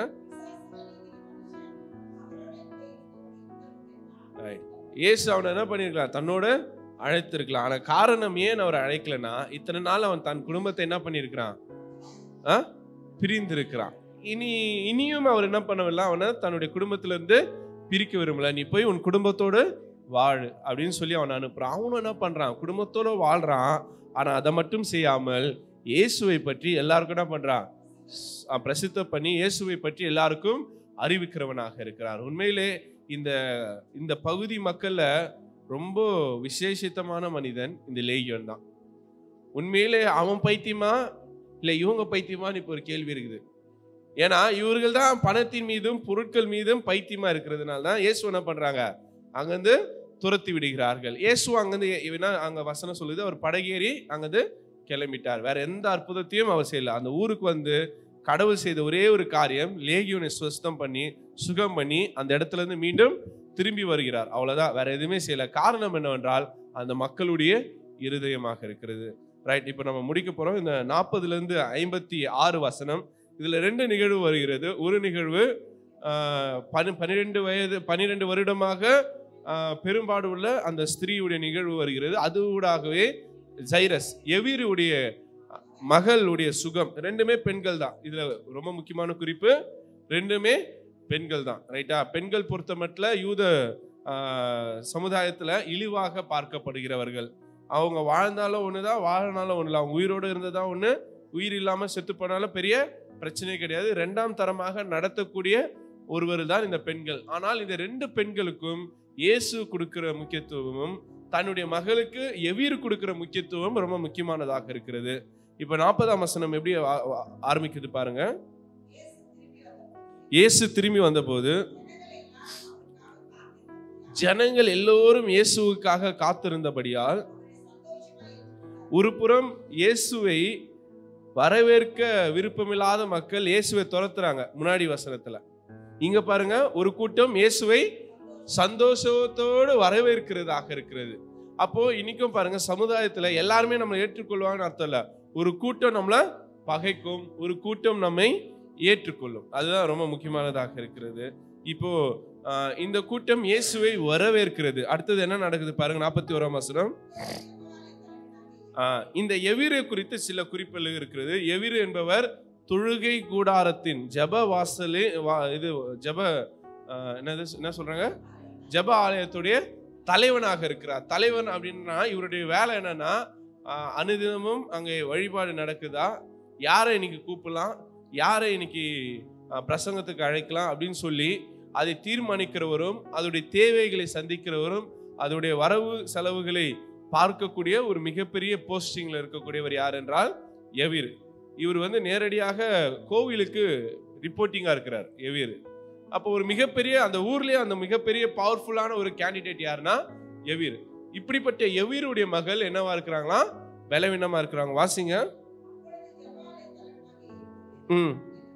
Right. இயேசு அவனை என்ன பண்ணிருக்கலாம் தன்னோட அழைத்திருக்கலாம் ஆனா காரணம் ஏன் அவரை அழைக்கலனா இத்தனை நாள் அவன் தன் குடும்பத்தை என்ன பண்ணியிருக்கிறான் ஆ? பிரிந்திருக்கிறான் இனி இனியும் அவர் என்ன பண்ணவில்லை அவனை தன்னுடைய குடும்பத்துல இருந்து பிரிக்க விரும்பல நீ போய் உன் குடும்பத்தோடு வாழு அப்படின்னு சொல்லி அவனை அனுப்புறான் அவனும் என்ன பண்றான் குடும்பத்தோட வாழ்றான் ஆனா அதை மட்டும் செய்யாமல் இயேசுவை பற்றி எல்லாருக்கும் என்ன பண்றான் ஸ்- அஹ் பிரசித்தம் பண்ணி இயேசுவை பற்றி எல்லாருக்கும் அறிவிக்கிறவனாக இருக்கிறார் உண்மையிலே இந்த இந்த பகுதி மக்கள்ல ரொம்ப விசேஷித்தமான மனிதன் இந்த லேகியன் தான் உண்மையிலே அவன் பைத்தியமா இல்லை இவங்க பைத்தியமான்னு இப்போ ஒரு கேள்வி இருக்குது ஏன்னா இவர்கள் தான் பணத்தின் மீதும் பொருட்கள் மீதும் பைத்தியமா இருக்கிறதுனால தான் இயேசு என்ன பண்றாங்க அங்கிருந்து துரத்தி விடுகிறார்கள் இயேசு அங்கிருந்து எ- என்ன அங்க வசனம் சொல்லுது அவர் படகேறி அங்கிருந்து கிளம்பிட்டார் வேற எந்த அற்புதத்தையும் அவர் செய்யல அந்த ஊருக்கு வந்து கடவுள் செய்த ஒரே ஒரு காரியம் லேகியோனை சுஸ்தம் பண்ணி சுகம் பண்ணி அந்த இடத்துல இருந்து மீண்டும் திரும்பி வருகிறார் அவ்வளவுதான் வேற எதுவுமே செய்யல காரணம் என்னவென்றால் அந்த மக்களுடைய இருதயமாக இருக்கிறது ரைட் இப்போ நம்ம முடிக்க போறோம் இந்த நாற்பதுல இருந்து ஐம்பத்தி ஆறு வசனம் இதுல ரெண்டு நிகழ்வு வருகிறது ஒரு நிகழ்வு ஆஹ், பனி பன்னிரெண்டு வயது பன்னிரெண்டு வருடமாக ஆஹ், பெரும்பாடு உள்ள அந்த ஸ்திரீயுடைய நிகழ்வு வருகிறது அது ஊடாகவே ஜைரஸ் எவீருடைய மகளுடைய சுகம் ரெண்டுமே பெண்கள் தான் இதுல ரொம்ப முக்கியமான குறிப்பு ரெண்டுமே பெண்கள் தான் ரைட்டா பெண்கள் பொறுத்த மட்டும் யூத ஆஹ், சமுதாயத்துல இழிவாக பார்க்கப்படுகிறவர்கள் அவங்க வாழ்ந்தாலும் ஒண்ணுதான் வாழனாலும் ஒண்ணுல அவங்க உயிரோடு இருந்ததா ஒண்ணு உயிர் இல்லாம செத்து போனாலும் பெரிய பிரச்சனை கிடையாது ரெண்டாம் தரமாக நடத்தக்கூடிய ஒருவர் தான் இந்த பெண்கள் ஆனால் இந்த ரெண்டு பெண்களுக்கும் இயேசு கொடுக்கிற முக்கியத்துவமும் தன்னுடைய மகளுக்கு எவீர் கொடுக்கிற முக்கியத்துவம் ரொம்ப முக்கியமானதாக இருக்கிறது இப்ப நாற்பதாம் வசனம் எப்படி ஆ- ஆ- ஆரம்பிக்குது பாருங்க இயேசு திரும்பி வந்தபோது ஜனங்கள் எல்லோரும் இயேசுவுக்காக காத்திருந்தபடியால் ஒரு புறம் இயேசுவை வரவேற்க விருப்பமில்லாத மக்கள் இயேசுவை துரத்துறாங்க முன்னாடி வசனத்துல இங்க பாருங்க ஒரு கூட்டம் இயேசுவை சந்தோஷத்தோடு வரவேற்கிறதாக இருக்கிறது அப்போ இன்னைக்கும் பாருங்க சமுதாயத்துல எல்லாருமே நம்மளை ஏற்றுக்கொள்வாங்கன்னு அர்த்தம் இல்ல ஒரு கூட்டம் நம்மளை பகைக்கும் ஒரு கூட்டம் நம்மை ஏற்றுக்கொள்ளும் அதுதான் ரொம்ப முக்கியமானதாக இருக்கிறது இப்போ ஆஹ், இந்த கூட்டம் இயேசுவை வரவேற்கிறது அடுத்தது என்ன நடக்குது பாருங்க நாற்பத்தி ஓராம் வசனம் ஆஹ், இந்த எவிரு குறித்து சில குறிப்புகள் இருக்கிறது எவிரு என்பவர் தொழுகை கூடாரத்தின் ஜப வாசலே வா- இது ஜப ஆஹ், என்னது என்ன சொல்றாங்க ஜப ஆலயத்துடைய தலைவனாக இருக்கிறார் தலைவன் அப்படின்னா இவருடைய வேலை என்னன்னா ஆஹ், அனுதினமும் அங்கே வழிபாடு நடக்குதா யாரை இன்னைக்கு கூப்பிடலாம் யாரை இன்னைக்கு ஆஹ், பிரசங்கத்துக்கு அழைக்கலாம் அப்படின்னு சொல்லி அதை தீர்மானிக்கிறவரும் அதோடைய தேவைகளை சந்திக்கிறவரும் அதோடைய வரவு செலவுகளை பார்க்கக்கூடிய ஒரு மிகப்பெரிய போஸ்டிங்ல இருக்கக்கூடியவர் யார் என்றால் எவீர் இவர் வந்து நேரடியாக கோவிலுக்கு ரிப்போர்ட்டிங்கா இருக்கிறார் எவீர் அப்போ ஒரு மிகப்பெரிய அந்த ஊர்லயே அந்த மிகப்பெரிய பவர்ஃபுல்லான ஒரு கேண்டிடேட் யாருன்னா எவீர் இப்படிப்பட்ட எவீருடைய மகள் என்னவா இருக்கிறாங்களா பலவீனமா இருக்கிறாங்க வாசிங்க ம்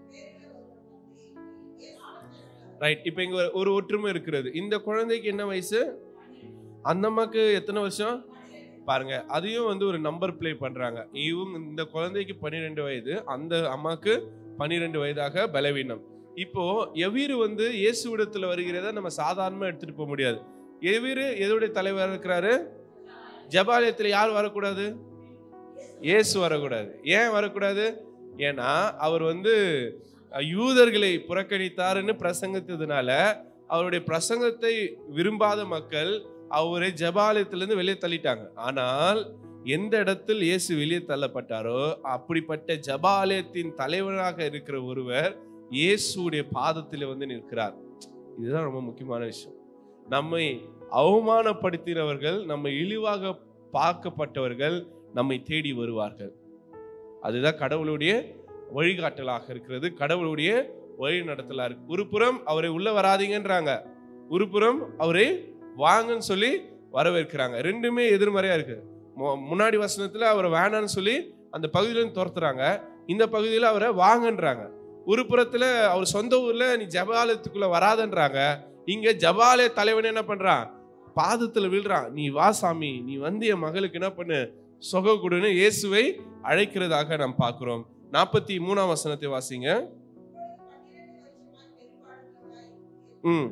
ரைட் இப்போ இங்க ஒரு ஒற்றுமை இருக்கிறது இந்த குழந்தைக்கு என்ன வயசு அந்த அம்மாக்கு எத்தனை வருஷம் பாருங்க அதையும் வந்து ஒரு நம்பர் ப்ளே பண்றாங்க இவங்க இந்த குழந்தைக்கு பன்னிரெண்டு வயது அந்த அம்மாக்கு பன்னிரெண்டு வயதாக பலவீனம் இப்போ எவீரு வந்து இயேசுவிடத்துல வருகிறத நம்ம சாதாரணமா எடுத்துட்டு போக முடியாது எவீரு எதோடைய தலைவர் இருக்கிறாரு ஜபாலயத்துல யார் வரக்கூடாது இயேசு வரக்கூடாது ஏன் வரக்கூடாது ஏன்னா அவர் வந்து அஹ், யூதர்களை புறக்கணித்தாருன்னு பிரசங்கித்ததுனால அவருடைய பிரசங்கத்தை விரும்பாத மக்கள் அவரை ஜபாலயத்திலிருந்து வெளியே தள்ளிட்டாங்க ஆனால் எந்த இடத்தில் இயேசு வெளியே தள்ளப்பட்டாரோ அப்படிப்பட்ட ஜபாலயத்தின் தலைவராக இருக்கிற ஒருவர் இயேசுடைய பாதத்தில் வந்து நிற்கிறார் இதுதான் ரொம்ப முக்கியமான விஷயம் நம்மை அவமானப்படுத்தினவர்கள் நம்மை இழிவாக பார்க்கப்பட்டவர்கள் நம்மை தேடி வருவார்கள் அதுதான் கடவுளுடைய வழிகாட்டலாக இருக்கிறது கடவுளுடைய வழி நடத்தலா இருக்கு ஒரு புறம் அவரை உள்ள வராதீங்கன்றாங்க ஒரு புறம் அவரை வாங்கன்னு சொல்லி வரவேற்கிறாங்க ரெண்டுமே எதிர்மறையா இருக்கு மு- முன்னாடி வசனத்துல அவரை வேணான்னு சொல்லி அந்த பகுதியில இருந்து துரத்துறாங்க இந்த பகுதியில அவரை வாங்கன்றாங்க ஒரு புறத்துல அவர் சொந்த ஊர்ல நீ ஜபாலயத்துக்குள்ள வராதன்றாங்க இங்க ஜபாலய தலைவன் என்ன பண்றான் பாதத்துல விழுறான் நீ வா சாமி நீ வந்து என் மகளுக்கு என்ன பண்ணு சொக கொடுன்னு இயேசுவை அழைக்கிறதாக நாம் பார்க்கிறோம் நாற்பத்தி மூணாம் வசனத்தை வாசிங்க ம்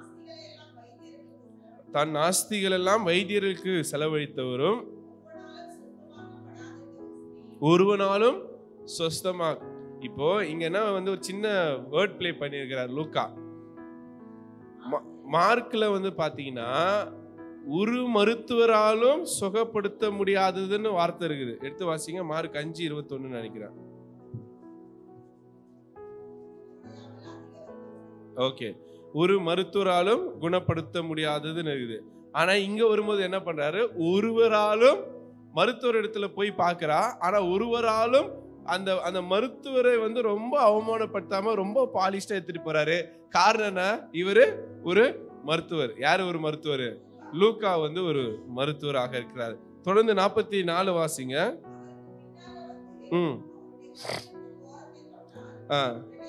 தன் ஆஸ்திகள் எல்லாம் வைத்தியர்களுக்கு செலவழித்தவரும் ஒருவனாலும் சொஸ்தமா இப்போ இங்க என்ன வந்து ஒரு சின்ன வேர்ட் ப்ளே பண்ணியிருக்கிறார் லூக்கா மா- மார்க்ல வந்து பாத்தீங்கன்னா ஒரு மருத்துவராலும் சுகப்படுத்த முடியாததுன்னு வார்த்தை இருக்குது எடுத்து வாசிங்க மார்க் அஞ்சு இருபத்தொன்னு நினைக்கிறேன் ஓகே ஒரு மருத்துவராலும் குணப்படுத்த முடியாததுன்னு இருக்குது ஆனா இங்க வரும்போது என்ன பண்றாரு ஒருவராலும் மருத்துவர் இடத்துல போய் பார்க்கறா ஆனா ஒருவராலும் அந்த அந்த மருத்துவரை வந்து ரொம்ப அவமானப்படுத்தாம ரொம்ப பாலிஷ்டா எடுத்துட்டு போறாரு காரணம் என்ன இவரு ஒரு மருத்துவர் யாரு ஒரு மருத்துவர் லூக்கா வந்து ஒரு மருத்துவராக இருக்கிறார் தொடர்ந்து நாற்பத்தி நாலு வாசிங்க ம் ஆ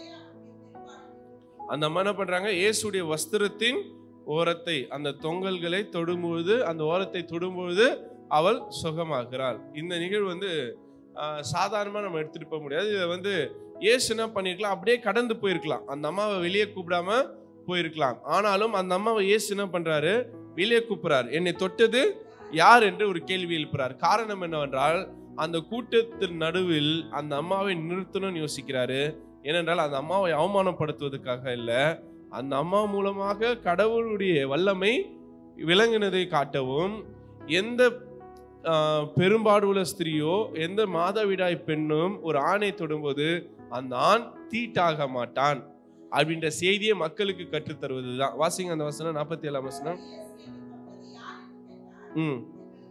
அந்த அம்மா என்ன பண்றாங்க இயேசுடைய வஸ்திரத்தின் ஓரத்தை அந்த தொங்கல்களை தொடும்பொழுது அந்த ஓரத்தை தொடும்பொழுது அவள் சுகமாகிறாள் இந்த நிகழ்வு வந்து ஆஹ், சாதாரணமா நம்ம எடுத்துட்டு போக முடியாது இதை வந்து இயேசு என்ன பண்ணிருக்கலாம் அப்படியே கடந்து போயிருக்கலாம் அந்த அம்மாவை வெளியே கூப்பிடாம போயிருக்கலாம் ஆனாலும் அந்த அம்மாவை இயேசு என்ன பண்றாரு வெளியே கூப்பிடுறார் என்னை தொட்டது யார் என்று ஒரு கேள்வி எழுப்புறார் காரணம் என்னவென்றால் அந்த கூட்டத்தின் நடுவில் அந்த அம்மாவை நிறுத்தணும்னு யோசிக்கிறாரு ஏனென்றால் அந்த அம்மாவை அவமானப்படுத்துவதற்காக இல்லை அந்த அம்மா மூலமாக கடவுளுடைய வல்லமை விளங்கினதை காட்டவும் எந்த ஆஹ், பெரும்பாடுள்ள ஸ்திரியோ எந்த மாதவிடாய் பெண்ணும் ஒரு ஆணை தொடும்போது அந்த ஆண் தீட்டாக மாட்டான் அப்படின்ற செய்தியை மக்களுக்கு கற்றுத்தருவது தான் வாசிங்க அந்த வசனம் நாற்பத்தி ஏழாம் வசனம் ம்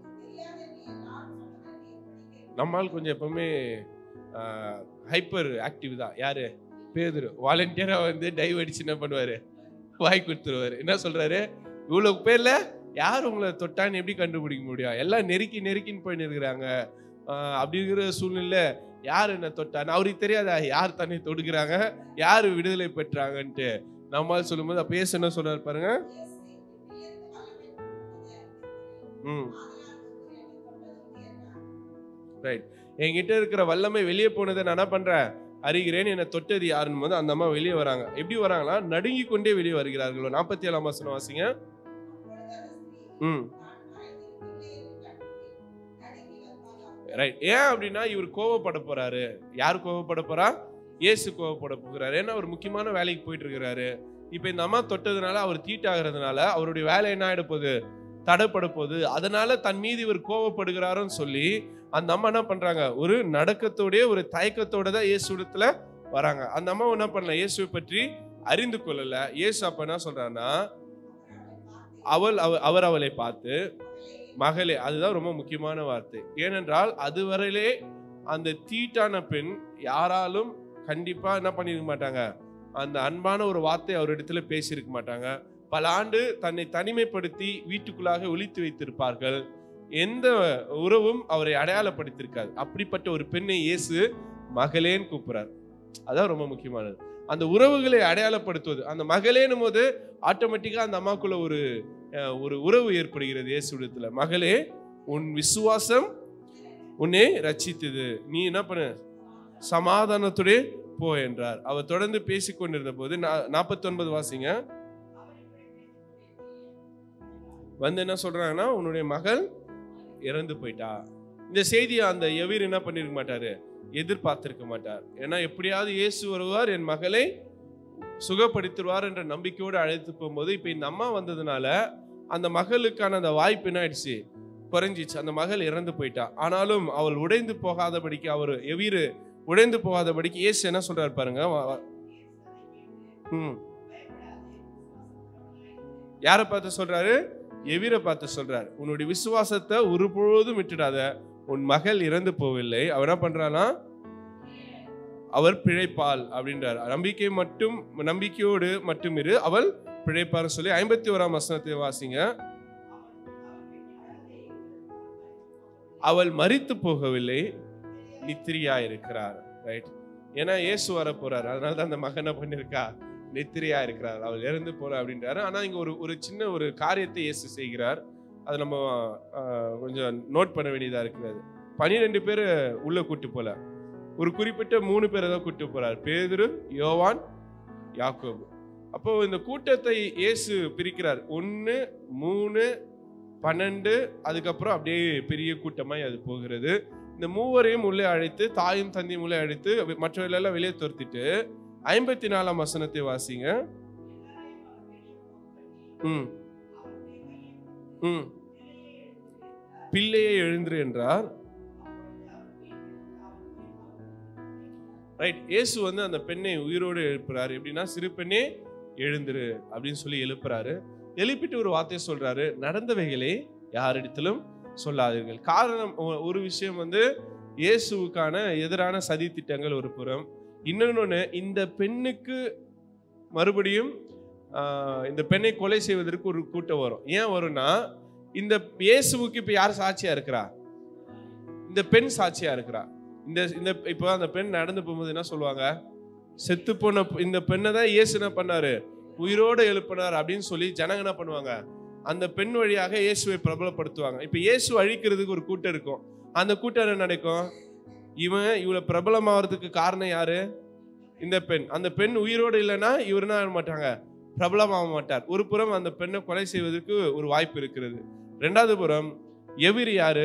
நம்மால் கொஞ்சம் எப்பவுமே ஹைப்பர் ஆக்டிவ் தான் யாரு பேதுரு வாலண்டியரா வந்து டைவ் அடிச்சு என்ன பண்ணுவாரு வாய் கொடுத்துருவாரு என்ன சொல்றாரு இவ்வளவு பேர்ல யார் உங்களை தொட்டான்னு எப்படி கண்டுபிடிக்க முடியும் எல்லாம் நெருக்கி நெருக்கின்னு போய் இருக்கிறாங்க அப்படி இருக்கிற சூழ்நிலை யார் என்ன தொட்டான்னு அவருக்கு தெரியாதா யார் தன்னை தொடுக்கிறாங்க யார் விடுதலை பெற்றாங்கன்ட்டு நம்மால் சொல்லும்போது அப்ப இயேசு என்ன சொல்றாரு பாருங்க ம் ரைட் என்கிட்ட இருக்கிற வல்லமை வெளியே போனதை நான் என்ன பண்றேன் அறிகிறேன் என்னை தொட்டது யாருன்னு போது அந்த அம்மா வெளியே வராங்க எப்படி வராங்களா நடுங்கி கொண்டே வெளியே வருகிறார்களோ நாற்பத்தி ஏழாம் வசனம் வாசிங்க ம் ரைட் ஏன் அப்படின்னா இவர் கோவப்பட போறாரு யார் கோவப்பட போறா இயேசு கோவப்பட போகிறாரு ஏன்னா அவர் முக்கியமான வேலைக்கு போயிட்டு இருக்கிறாரு இப்போ இந்த அம்மா தொட்டதுனால அவர் தீட்டாகிறதுனால அவருடைய வேலை என்ன ஆயிட போகுது தடைப்பட போகுது அதனால தன் மீது இவர் கோவப்படுகிறாருன்னு சொல்லி அந்த அம்மா என்ன பண்றாங்க ஒரு நடக்கத்தோடய ஒரு தயக்கத்தோட தான் இயேசு இடத்துல வராங்க அந்த அம்மா என்ன பண்ணல இயேசுவை பற்றி அறிந்து கொள்ளல இயேசு அப்ப என்ன சொல்றாருன்னா அவள் அவ- அவர் அவளை பார்த்து மகளே அதுதான் ரொம்ப முக்கியமான வார்த்தை ஏனென்றால் அதுவரையிலே அந்த தீட்டான பெண் யாராலும் கண்டிப்பா என்ன பண்ணிருக்க மாட்டாங்க அந்த அன்பான ஒரு வார்த்தை அவரிடத்துல பேசியிருக்க மாட்டாங்க பல ஆண்டு தன்னை தனிமைப்படுத்தி வீட்டுக்குள்ளாக ஒளித்து வைத்திருப்பார்கள் எந்த உறவும் அவரை அடையாளப்படுத்தியிருக்காது அப்படிப்பட்ட ஒரு பெண்ணை இயேசு மகளேன்னு கூப்பிடுறார் அதான் ரொம்ப முக்கியமானது அந்த உறவுகளை அடையாளப்படுத்துவது அந்த மகளேனும் போது ஆட்டோமேட்டிக்கா அந்த அம்மாக்குள்ள ஒரு அஹ், ஒரு உறவு ஏற்படுகிறது இயேசுடத்துல மகளே உன் விசுவாசம் உன்னை ரட்சித்தது நீ என்ன பண்ண சமாதானத்துடைய போ என்றார் அவர் தொடர்ந்து பேசிக் கொண்டிருந்த போது நாற்பத்தி ஒன்பது வாசிங்க வந்து என்ன சொல்றாங்கன்னா உன்னுடைய மகள் இறந்து போயிட்டா இந்த செய்தியை அந்த எவீர் என்ன பண்ணிருக்க மாட்டாரு எதிர்பார்த்திருக்க மாட்டார் ஏன்னா எப்படியாவது இயேசு வருவார் என் மகளை சுகப்படுத்திடுவார் என்ற நம்பிக்கையோடு அழைத்து போகும்போது இப்போ இந்த அம்மா வந்ததுனால அந்த மகளுக்கான அந்த வாய்ப்பு என்ன ஆயிடுச்சு குறைஞ்சிச்சு அந்த மகள் இறந்து போயிட்டா ஆனாலும் அவள் உடைந்து போகாதபடிக்கு அவர் எவீரு உடைந்து போகாதபடிக்கு இயேசு என்ன சொல்றாரு பாருங்க வா- வா- ம் யாரை பார்த்து சொல்றாரு எவீரை பார்த்து சொல்றாரு உன்னுடைய விசுவாசத்தை ஒருபொழுதும் விட்டுடாத உன் மகள் இறந்து போவில்லை அவர் என்ன பண்றானா அவர் பிழைப்பாள் அப்படின்றார் நம்பிக்கை மட்டும் நம்பிக்கையோடு மட்டும் இரு அவள் பிழைப்பார் சொல்லி ஐம்பத்தி ஓராம் வசனத்தை வாசிங்க அவள் மரித்து போகவில்லை நித்திரியா இருக்கிறார் ரைட் ஏன்னா இயேசு வர போறாரு அதனால தான் அந்த மகனை பண்ணிருக்கா நித்திரியா இருக்கிறார் அவள் இறந்து போல அப்படின்றாரு ஆனா இங்க ஒரு ஒரு சின்ன ஒரு காரியத்தை இயேசு செய்கிறார் அது நம்ம ஆஹ், கொஞ்சம் நோட் பண்ண வேண்டியதா இருக்கிறது பனிரெண்டு பேர் உள்ள கூட்டு போல ஒரு குறிப்பிட்ட மூணு பேரை தான் கூட்டு போறார் பேதுரு யோவான் யாக்கோபு அப்போ இந்த கூட்டத்தை இயேசு பிரிக்கிறார் ஒன்று மூணு பன்னெண்டு அதுக்கப்புறம் அப்படியே பெரிய கூட்டமாய் அது போகிறது இந்த மூவரையும் உள்ளே அழைத்து தாயும் தந்தையும் உள்ளே அழைத்து மற்றவர்களெல்லாம் வெளியே துரத்திட்டு ஐம்பத்தி நாலாம் வசனத்தை வாசிங்க ம் ம் பிள்ளையை எழுந்துரு என்றார் ரைட் இயேசு வந்து அந்த பெண்ணை உயிரோடு எழுப்புறாரு எப்படின்னா சிறு பெண்ணே எழுந்துரு அப்படின்னு சொல்லி எழுப்புறாரு எழுப்பிட்டு ஒரு வார்த்தையை சொல்றாரு நடந்தவைகளை யாரிடத்திலும் சொல்லாதீர்கள் காரணம் ஒ- ஒரு விஷயம் வந்து இயேசுவுக்கான எதிரான சதி திட்டங்கள் ஒரு புறம் இன்னொன்னு இந்த பெண்ணுக்கு மறுபடியும் ஆஹ், இந்த பெண்ணை கொலை செய்வதற்கு ஒரு கூட்டம் வரும் ஏன் வரும்னா இந்த இயேசுவுக்கு இப்ப யார் சாட்சியா இருக்கிறா இந்த பெண் சாட்சியா இருக்கிறா இந்த இந்த இப்போ அந்த பெண் நடந்து போகும்போது என்ன சொல்லுவாங்க செத்து போன இந்த பெண்ணை தான் இயேசு என்ன பண்ணாரு உயிரோடு எழுப்பினார் அப்படின்னு சொல்லி ஜனங்க என்ன பண்ணுவாங்க அந்த பெண் வழியாக இயேசுவை பிரபலப்படுத்துவாங்க இப்போ இயேசு அழிக்கிறதுக்கு ஒரு கூட்டம் இருக்கும் அந்த கூட்டம் என்ன நடக்கும் இவன் இவளை பிரபலமாகிறதுக்கு காரணம் யாரு இந்த பெண் அந்த பெண் உயிரோடு இல்லைன்னா இவர் என்ன ஆக மாட்டாங்க பிரபலமாக மாட்டார் ஒரு புறம் அந்த பெண்ணை கொலை செய்வதற்கு ஒரு வாய்ப்பு இருக்கிறது ரெண்டாவது புறம் எவிரி யாரு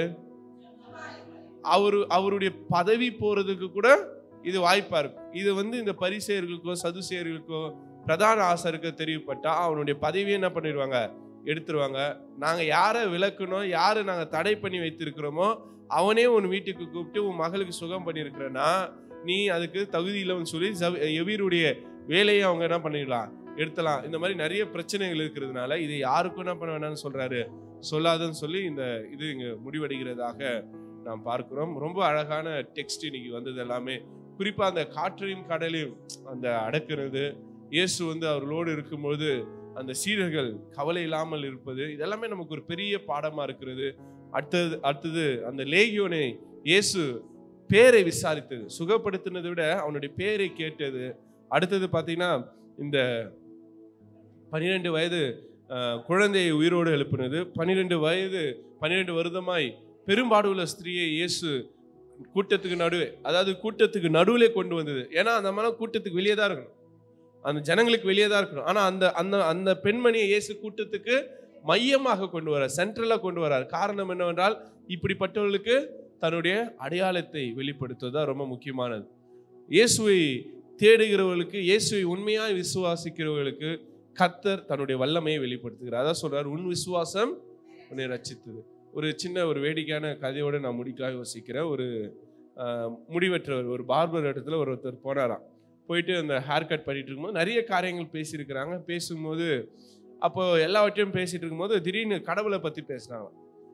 அவரு அவருடைய பதவி போறதுக்கு கூட இது வாய்ப்பா இருக்கும் இது வந்து இந்த பரிசெயர்களுக்கோ சதுசேயர்களுக்கோ பிரதான ஆசருக்கு தெரியப்பட்டா அவனுடைய பதவியை என்ன பண்ணிடுவாங்க எடுத்துருவாங்க நாங்க யாரை விளக்கணும் யாரை நாங்க தடை பண்ணி வைத்திருக்கிறோமோ அவனே உன் வீட்டுக்கு கூப்பிட்டு உன் மகளுக்கு சுகம் பண்ணியிருக்கிறனா நீ அதுக்கு தகுதி இல்லைன்னு சொல்லி சவ- எவீருடைய வேலையை அவங்க என்ன பண்ணிடலாம் எடுத்தலாம் இந்த மாதிரி நிறைய பிரச்சனைகள் இருக்கிறதுனால இது யாருக்கும் என்ன பண்ண வேணாம்னு சொல்றாரு சொல்லாதுன்னு சொல்லி இந்த இது இங்க முடிவடைகிறதாக நாம் பார்க்கிறோம் ரொம்ப அழகான டெக்ஸ்ட் இன்னைக்கு வந்தது எல்லாமே குறிப்பா அந்த காற்றையும் கடலையும் அந்த அடக்குறது இயேசு வந்து அவர்களோடு இருக்கும்போது அந்த சீடர்கள் கவலை இல்லாமல் இருப்பது இதெல்லாமே நமக்கு ஒரு பெரிய பாடமா இருக்கிறது அடுத்தது அடுத்தது அந்த லேகியோனை இயேசு பேரை விசாரித்தது சுகப்படுத்தினதை விட அவனுடைய பேரை கேட்டது அடுத்தது பார்த்தீங்கன்னா இந்த பன்னிரெண்டு வயது அஹ், குழந்தையை உயிரோடு எழுப்பினது பன்னிரெண்டு வயது பன்னிரெண்டு வருடமாய் பெரும்பாடுள்ள ஸ்திரீயை இயேசு கூட்டத்துக்கு நடுவே அதாவது கூட்டத்துக்கு நடுவிலே கொண்டு வந்தது ஏன்னா அந்த மனம் கூட்டத்துக்கு வெளியே தான் இருக்கணும் அந்த ஜனங்களுக்கு வெளியே தான் இருக்கணும் ஆனா அந்த அந்த அந்த பெண்மணியை இயேசு கூட்டத்துக்கு மையமாக கொண்டு வரார் சென்ட்ரலா கொண்டு வரார் காரணம் என்னவென்றால் இப்படிப்பட்டவர்களுக்கு தன்னுடைய அடையாளத்தை வெளிப்படுத்துவது தான் ரொம்ப முக்கியமானது இயேசுவை தேடுகிறவர்களுக்கு இயேசுவை உண்மையாய் விசுவாசிக்கிறவர்களுக்கு கர்த்தர் தன்னுடைய வல்லமையை வெளிப்படுத்துகிறார் அதான் சொல்றார் உன் விசுவாசம் உன்னை ரட்சித்தது ஒரு சின்ன ஒரு வேடிக்கையான கதையோட நான் முடிக்கலாம் யோசிக்கிறேன் ஒரு ஆஹ், முடிவற்றவர் ஒரு பார்பர் இடத்துல ஒருத்தர் போனாராம் போயிட்டு அந்த ஹேர் கட் பண்ணிட்டு இருக்கும்போது நிறைய காரியங்கள் பேசியிருக்கிறாங்க பேசும்போது அப்போ எல்லாவற்றையும் பேசிட்டு இருக்கும்போது திடீர்னு கடவுளை பத்தி பேசினாங்க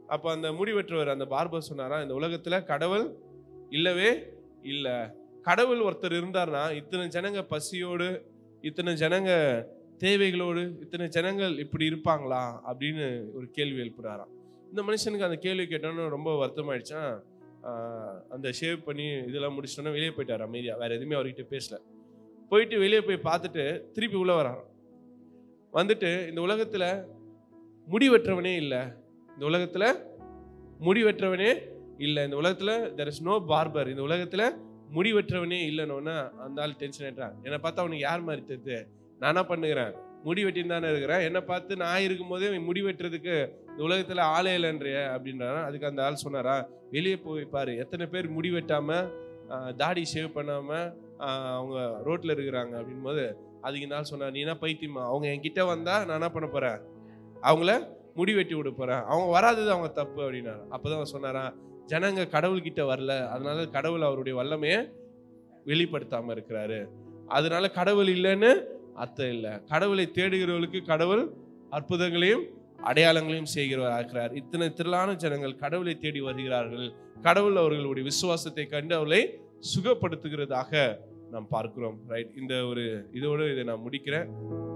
அப்போ அந்த முடி வெட்டுறவர் அந்த பார்பர் சொன்னாரா இந்த உலகத்துல கடவுள் இல்லவே இல்லை கடவுள் ஒருத்தர் இருந்தார்னா இத்தனை ஜனங்க பசியோடு இத்தனை ஜனங்க தேவைகளோடு இத்தனை ஜனங்கள் இப்படி இருப்பாங்களா அப்படின்னு ஒரு கேள்வி எழுப்புறாராம் இந்த மனுஷனுக்கு அந்த கேள்வி கேட்டோன்னு ரொம்ப வருத்தமாயிடுச்சான் ஆஹ் அந்த ஷேவ் பண்ணி இதெல்லாம் முடிச்சிட்டோன்னா வெளியே போயிட்டார் அமைதியா வேற எதுவுமே அவர்கிட்ட பேசல போயிட்டு வெளியே போய் பார்த்துட்டு திருப்பி உள்ள வராராம் வந்துட்டு இந்த உலகத்துல முடி வெட்டுறவனே இல்லை இந்த உலகத்துல முடி வெட்டுறவனே இல்லை இந்த உலகத்துல தெர் இஸ் நோ பார்பர் இந்த உலகத்துல முடி வெட்டுறவனே இல்லைன்னு அந்த ஆள் டென்ஷன் ஆயிட்டான் என்னை பார்த்தா அவனுக்கு யார் மாதிரி தெரியுது நான் என்ன பண்ணுகிறேன் முடி வெட்டின்னு தானே இருக்கிறேன் என்னை பார்த்து நான் இருக்கும்போதே இவன் முடி வெட்டுறதுக்கு இந்த உலகத்துல ஆளே இல்லைன்றிய அப்படின்றான் அதுக்கு அந்த ஆள் சொன்னாரா வெளியே போய் பாரு எத்தனை பேர் முடி வெட்டாம ஆஹ், தாடி ஷேவ் பண்ணாம ஆஹ், அவங்க ரோட்ல இருக்கிறாங்க அப்படின் போது அதுக்கு இந்த ஆள் சொன்னார் நீ என்ன பைத்தியமா அவங்க என்கிட்ட வந்தா நான் என்ன பண்ண போறேன் அவங்கள முடி வெட்டி விட போறேன் அவங்க வராதது அவங்க தப்பு அப்படின்னாரு அப்பதான் அவர் சொன்னாரா ஜனங்க கடவுள்கிட்ட வரல அதனால கடவுள் அவருடைய வல்லமையை வெளிப்படுத்தாம இருக்கிறாரு அதனால கடவுள் இல்லைன்னு அர்த்தம் இல்லை கடவுளை தேடுகிறவர்களுக்கு கடவுள் அற்புதங்களையும் அடையாளங்களையும் செய்கிறவராக இருக்கிறார் இத்தனை திரளான ஜனங்கள் கடவுளை தேடி வருகிறார்கள் கடவுள் அவர்களுடைய விசுவாசத்தை கண்டு அவர்களை சுகப்படுத்துகிறதாக நாம் பார்க்கிறோம் ரைட் இந்த ஒரு இதோடு இதை நான் முடிக்கிறேன்